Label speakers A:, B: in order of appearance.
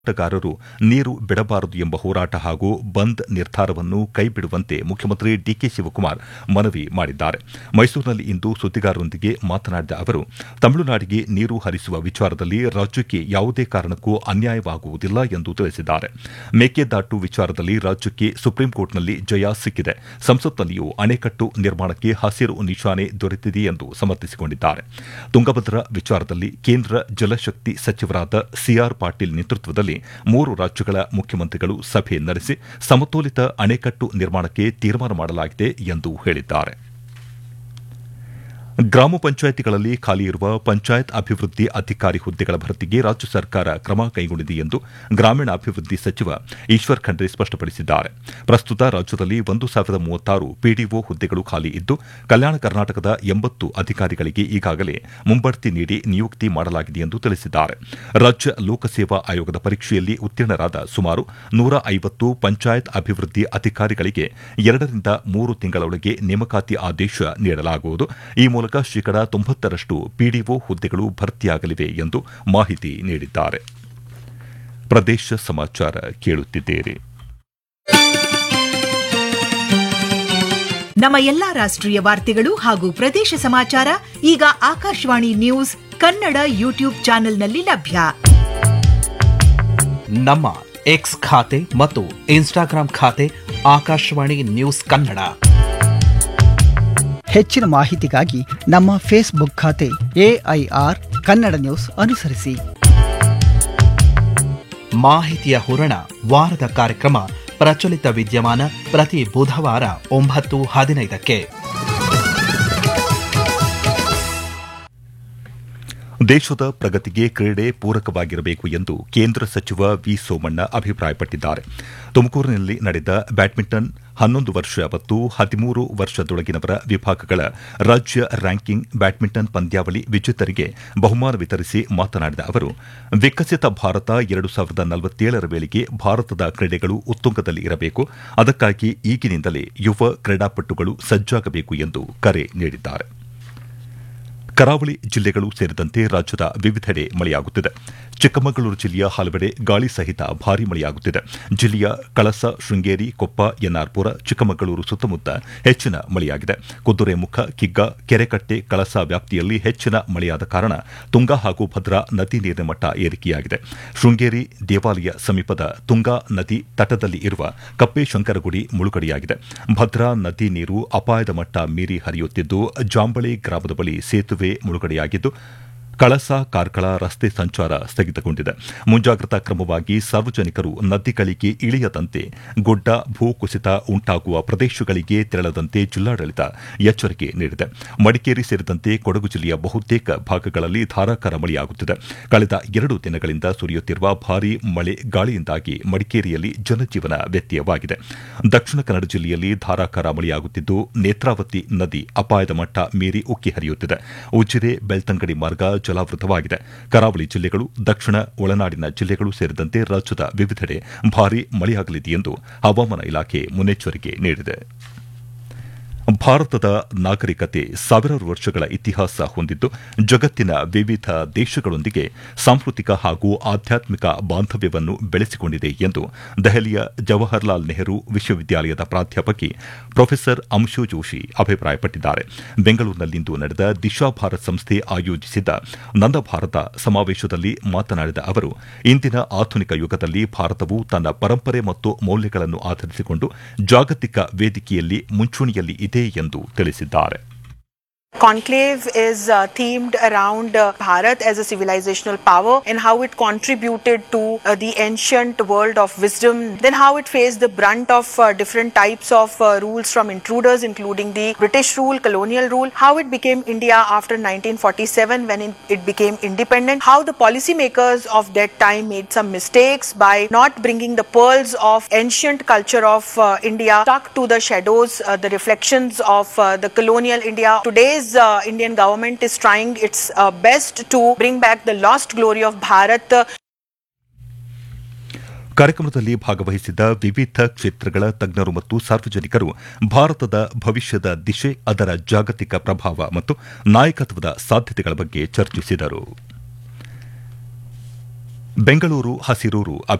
A: ಹೋರಾಟಗಾರರು ನೀರು ಬಿಡಬಾರದು ಎಂಬ ಹೋರಾಟ ಹಾಗೂ ಬಂದ್ ನಿರ್ಧಾರವನ್ನು ಕೈಬಿಡುವಂತೆ ಮುಖ್ಯಮಂತ್ರಿ ಡಿಕೆ ಶಿವಕುಮಾರ್ ಮನವಿ ಮಾಡಿದ್ದಾರೆ ಮೈಸೂರಿನಲ್ಲಿ ಇಂದು ಸುದ್ದಿಗಾರರೊಂದಿಗೆ ಮಾತನಾಡಿದ ಅವರು ತಮಿಳುನಾಡಿಗೆ ನೀರು ಹರಿಸುವ ವಿಚಾರದಲ್ಲಿ ರಾಜ್ಯಕ್ಕೆ ಯಾವುದೇ ಕಾರಣಕ್ಕೂ ಅನ್ಯಾಯವಾಗುವುದಿಲ್ಲ ಎಂದು ತಿಳಿಸಿದ್ದಾರೆ ಮೇಕೆದಾಟು ವಿಚಾರದಲ್ಲಿ ರಾಜ್ಯಕ್ಕೆ ಸುಪ್ರೀಂಕೋರ್ಟ್ನಲ್ಲಿ ಜಯ ಸಿಕ್ಕಿದೆ ಸಂಸತ್ನಲ್ಲಿಯೂ ಅಣೆಕಟ್ಟು ನಿರ್ಮಾಣಕ್ಕೆ ಹಸಿರು ನಿಶಾನೆ ದೊರೆತಿದೆ ಎಂದು ಸಮರ್ಥಿಸಿಕೊಂಡಿದ್ದಾರೆ ತುಂಗಭದ್ರಾ ವಿಚಾರದಲ್ಲಿ ಕೇಂದ್ರ ಜಲಶಕ್ತಿ ಸಚಿವರಾದ ಸಿಆರ್ ಪಾಟೀಲ್ ನೇತೃತ್ವದಲ್ಲಿ ಮೂರು ರಾಜ್ಯಗಳ ಮುಖ್ಯಮಂತ್ರಿಗಳು ಸಭೆ ನಡೆಸಿ ಸಮತೋಲಿತ ಅಣೆಕಟ್ಟು ನಿರ್ಮಾಣಕ್ಕೆ ತೀರ್ಮಾನ ಮಾಡಲಾಗಿದೆ ಎಂದು ಹೇಳಿದ್ದಾರೆ ಗ್ರಾಮ ಪಂಚಾಯಿತಿಗಳಲ್ಲಿ ಖಾಲಿ ಇರುವ ಪಂಚಾಯತ್ ಅಭಿವೃದ್ಧಿ ಅಧಿಕಾರಿ ಹುದ್ದೆಗಳ ಭರ್ತಿಗೆ ರಾಜ್ಯ ಸರ್ಕಾರ ಕ್ರಮ ಕೈಗೊಂಡಿದೆ ಎಂದು ಗ್ರಾಮೀಣಾಭಿವೃದ್ಧಿ ಸಚಿವ ಈಶ್ವರ್ ಖಂಡ್ರೆ ಸ್ಪಷ್ಟಪಡಿಸಿದ್ದಾರೆ ಪ್ರಸ್ತುತ ರಾಜ್ಯದಲ್ಲಿ ಒಂದು ಸಾವಿರದ ಮೂವತ್ತಾರು ಪಿಡಿಒ ಹುದ್ದೆಗಳು ಖಾಲಿ ಇದ್ದು ಕಲ್ಯಾಣ ಕರ್ನಾಟಕದ ಎಂಬತ್ತು ಅಧಿಕಾರಿಗಳಿಗೆ ಈಗಾಗಲೇ ಮುಂಬಡ್ತಿ ನೀಡಿ ನಿಯುಕ್ತಿ ಮಾಡಲಾಗಿದೆ ಎಂದು ತಿಳಿಸಿದ್ದಾರೆ ರಾಜ್ಯ ಲೋಕಸೇವಾ ಆಯೋಗದ ಪರೀಕ್ಷೆಯಲ್ಲಿ ಉತ್ತೀರ್ಣರಾದ ಸುಮಾರು ನೂರ ಐವತ್ತು ಪಂಚಾಯತ್ ಅಭಿವೃದ್ಧಿ ಅಧಿಕಾರಿಗಳಿಗೆ ಎರಡರಿಂದ ಮೂರು ತಿಂಗಳೊಳಗೆ ನೇಮಕಾತಿ ಆದೇಶ ನೀಡಲಾಗುವುದು ಈ ಮೂಲಕ ಶೇಕಡಾ ತೊಂಬತ್ತರಷ್ಟು ಪಿಡಿಒ ಹುದ್ದೆಗಳು ಭರ್ತಿಯಾಗಲಿವೆ ಎಂದು ಮಾಹಿತಿ ನೀಡಿದ್ದಾರೆ ಪ್ರದೇಶ ಸಮಾಚಾರ ಕೇಳುತ್ತಿದ್ದೀರಿ
B: ನಮ್ಮ ಎಲ್ಲಾ ರಾಷ್ಟ್ರೀಯ ವಾರ್ತೆಗಳು ಹಾಗೂ ಪ್ರದೇಶ ಸಮಾಚಾರ ಈಗ ಆಕಾಶವಾಣಿ ನ್ಯೂಸ್ ಕನ್ನಡ ಯೂಟ್ಯೂಬ್ ಚಾನೆಲ್ನಲ್ಲಿ ಲಭ್ಯ
C: ನಮ್ಮ ಎಕ್ಸ್ ಖಾತೆ ಮತ್ತು ಇನ್ಸ್ಟಾಗ್ರಾಂ ಖಾತೆ ಆಕಾಶವಾಣಿ ನ್ಯೂಸ್ ಕನ್ನಡ
D: ಹೆಚ್ಚಿನ ಮಾಹಿತಿಗಾಗಿ ನಮ್ಮ ಫೇಸ್ಬುಕ್ ಖಾತೆ ಎಐಆರ್ ಕನ್ನಡ ನ್ಯೂಸ್ ಅನುಸರಿಸಿ
C: ಮಾಹಿತಿಯ ಹೂರಣ ವಾರದ ಕಾರ್ಯಕ್ರಮ ಪ್ರಚಲಿತ ವಿದ್ಯಮಾನ ಪ್ರತಿ ಬುಧವಾರ ಒಂಬತ್ತು ಹದಿನೈದಕ್ಕೆ
A: ದೇಶದ ಪ್ರಗತಿಗೆ ಕ್ರೀಡೆ ಪೂರಕವಾಗಿರಬೇಕು ಎಂದು ಕೇಂದ್ರ ಸಚಿವ ವಿ ಸೋಮಣ್ಣ ಅಭಿಪ್ರಾಯಪಟ್ಟಿದ್ದಾರೆ ತುಮಕೂರಿನಲ್ಲಿ ನಡೆದ ಬ್ಯಾಡ್ಮಿಂಟನ್ ಹನ್ನೊಂದು ವರ್ಷ ಮತ್ತು ಹದಿಮೂರು ವರ್ಷದೊಳಗಿನವರ ವಿಭಾಗಗಳ ರಾಜ್ಯ ರ್ಯಾಂಕಿಂಗ್ ಬ್ಯಾಡ್ಮಿಂಟನ್ ಪಂದ್ಯಾವಳಿ ವಿಜೇತರಿಗೆ ಬಹುಮಾನ ವಿತರಿಸಿ ಮಾತನಾಡಿದ ಅವರು ವಿಕಸಿತ ಭಾರತ ಎರಡು ಸಾವಿರದ ನಲವತ್ತೇಳರ ವೇಳೆಗೆ ಭಾರತದ ಕ್ರೀಡೆಗಳು ಉತ್ತುಂಗದಲ್ಲಿ ಇರಬೇಕು ಅದಕ್ಕಾಗಿ ಈಗಿನಿಂದಲೇ ಯುವ ಕ್ರೀಡಾಪಟುಗಳು ಸಜ್ಜಾಗಬೇಕು ಎಂದು ಕರೆ ನೀಡಿದ್ದಾರೆ ಕರಾವಳಿ ಜಿಲ್ಲೆಗಳು ಸೇರಿದಂತೆ ರಾಜ್ಯದ ವಿವಿಧೆಡೆ ಮಳೆಯಾಗುತ್ತಿದೆ ಚಿಕ್ಕಮಗಳೂರು ಜಿಲ್ಲೆಯ ಹಲವೆಡೆ ಗಾಳಿ ಸಹಿತ ಭಾರೀ ಮಳೆಯಾಗುತ್ತಿದೆ ಜಿಲ್ಲೆಯ ಕಳಸ ಶೃಂಗೇರಿ ಕೊಪ್ಪ ಎನ್ಆರ್ಪುರ ಚಿಕ್ಕಮಗಳೂರು ಸುತ್ತಮುತ್ತ ಹೆಚ್ಚಿನ ಮಳೆಯಾಗಿದೆ ಕುದುರೆಮುಖ ಕಿಗ್ಗ ಕೆರೆಕಟ್ಟೆ ಕಳಸ ವ್ಯಾಪ್ತಿಯಲ್ಲಿ ಹೆಚ್ಚಿನ ಮಳೆಯಾದ ಕಾರಣ ತುಂಗಾ ಹಾಗೂ ಭದ್ರಾ ನದಿ ನೀರಿನ ಮಟ್ಟ ಏರಿಕೆಯಾಗಿದೆ ಶೃಂಗೇರಿ ದೇವಾಲಯ ಸಮೀಪದ ತುಂಗಾ ನದಿ ತಟದಲ್ಲಿ ಇರುವ ಕಪ್ಪೇಶಂಕರಗುಡಿ ಮುಳುಗಡೆಯಾಗಿದೆ ಭದ್ರಾ ನದಿ ನೀರು ಅಪಾಯದ ಮಟ್ಟ ಮೀರಿ ಹರಿಯುತ್ತಿದ್ದು ಜಾಂಬಳಿ ಗ್ರಾಮದ ಬಳಿ ಸೇತುವೆ ಮುಳುಗಡೆಯಾಗಿದ್ದು ಕಳಸ ಕಾರ್ಕಳ ರಸ್ತೆ ಸಂಚಾರ ಸ್ಥಗಿತಗೊಂಡಿದೆ ಮುಂಜಾಗ್ರತಾ ಕ್ರಮವಾಗಿ ಸಾರ್ವಜನಿಕರು ನದಿಗಳಿಗೆ ಇಳಿಯದಂತೆ ಗುಡ್ಡ ಭೂಕುಸಿತ ಉಂಟಾಗುವ ಪ್ರದೇಶಗಳಿಗೆ ತೆರಳದಂತೆ ಜಿಲ್ಲಾಡಳಿತ ಎಚ್ಚರಿಕೆ ನೀಡಿದೆ ಮಡಿಕೇರಿ ಸೇರಿದಂತೆ ಕೊಡಗು ಜಿಲ್ಲೆಯ ಬಹುತೇಕ ಭಾಗಗಳಲ್ಲಿ ಧಾರಾಕಾರ ಮಳೆಯಾಗುತ್ತಿದೆ ಕಳೆದ ಎರಡು ದಿನಗಳಿಂದ ಸುರಿಯುತ್ತಿರುವ ಭಾರೀ ಮಳೆ ಗಾಳಿಯಿಂದಾಗಿ ಮಡಿಕೇರಿಯಲ್ಲಿ ಜನಜೀವನ ವ್ಯತ್ಯಯವಾಗಿದೆ ದಕ್ಷಿಣ ಕನ್ನಡ ಜಿಲ್ಲೆಯಲ್ಲಿ ಧಾರಾಕಾರ ಮಳೆಯಾಗುತ್ತಿದ್ದು ನೇತ್ರಾವತಿ ನದಿ ಅಪಾಯದ ಮಟ್ಟ ಮೀರಿ ಉಕ್ಕಿ ಹರಿಯುತ್ತಿದೆ ಉಜಿರೆ ಬೆಳ್ತಂಗಡಿ ಮಾರ್ಗ ಜಲಾವೃತವಾಗಿದೆ ಕರಾವಳಿ ಜಿಲ್ಲೆಗಳು ದಕ್ಷಿಣ ಒಳನಾಡಿನ ಜಿಲ್ಲೆಗಳು ಸೇರಿದಂತೆ ರಾಜ್ಯದ ವಿವಿಧೆಡೆ ಭಾರೀ ಮಳೆಯಾಗಲಿದೆ ಎಂದು ಹವಾಮಾನ ಇಲಾಖೆ ಮುನ್ನೆಚ್ಚರಿಕೆ ನೀಡಿದೆ ಭಾರತದ ನಾಗರಿಕತೆ ಸಾವಿರಾರು ವರ್ಷಗಳ ಇತಿಹಾಸ ಹೊಂದಿದ್ದು ಜಗತ್ತಿನ ವಿವಿಧ ದೇಶಗಳೊಂದಿಗೆ ಸಾಂಸ್ಕೃತಿಕ ಹಾಗೂ ಆಧ್ಯಾತ್ಮಿಕ ಬಾಂಧವ್ಯವನ್ನು ಬೆಳೆಸಿಕೊಂಡಿದೆ ಎಂದು ದೆಹಲಿಯ ಜವಾಹರ್ಲಾಲ್ ನೆಹರು ವಿಶ್ವವಿದ್ಯಾಲಯದ ಪ್ರಾಧ್ಯಾಪಕಿ ಪ್ರೊಫೆಸರ್ ಅಂಶು ಜೋಶಿ ಅಭಿಪ್ರಾಯಪಟ್ಟಿದ್ದಾರೆ ಬೆಂಗಳೂರಿನಲ್ಲಿಂದು ನಡೆದ ದಿಶಾ ಭಾರತ್ ಸಂಸ್ಥೆ ಆಯೋಜಿಸಿದ್ದ ನನ್ನ ಭಾರತ ಸಮಾವೇಶದಲ್ಲಿ ಮಾತನಾಡಿದ ಅವರು ಇಂದಿನ ಆಧುನಿಕ ಯುಗದಲ್ಲಿ ಭಾರತವು ತನ್ನ ಪರಂಪರೆ ಮತ್ತು ಮೌಲ್ಯಗಳನ್ನು ಆಧರಿಸಿಕೊಂಡು ಜಾಗತಿಕ ವೇದಿಕೆಯಲ್ಲಿ ಮುಂಚೂಣಿಯಲ್ಲಿ ಇದೆ ಎಂದು ತಿಳಿಸಿದ್ದಾರೆ
E: Conclave is uh, themed around uh, Bharat as a civilizational power and how it contributed to uh, the ancient world of wisdom, then how it faced the brunt of uh, different types of uh, rules from intruders, including the British rule, colonial rule, how it became India after 1947 when it, it became independent, how the policymakers of that time made some mistakes by not bringing the pearls of ancient culture of uh, India stuck to the shadows, uh, the reflections of uh, the colonial India. Today's uh, Indian government is trying its uh, best to bring back the lost glory of Bharat. uh,
A: ಕಾರ್ಯಕ್ರಮದಲ್ಲಿ ಭಾಗವಹಿಸಿದ್ದ ವಿವಿಧ ಕ್ಷೇತ್ರಗಳ ತಜ್ಞರು ಮತ್ತು ಸಾರ್ವಜನಿಕರು ಭಾರತದ ಭವಿಷ್ಯದ ದಿಶೆ ಅದರ ಜಾಗತಿಕ ಪ್ರಭಾವ ಮತ್ತು ನಾಯಕತ್ವದ ಸಾಧ್ಯತೆಗಳ ಬಗ್ಗೆ ಚರ್ಚಿಸಿದರು ಬೆಂಗಳೂರು ಹಸಿರೂರು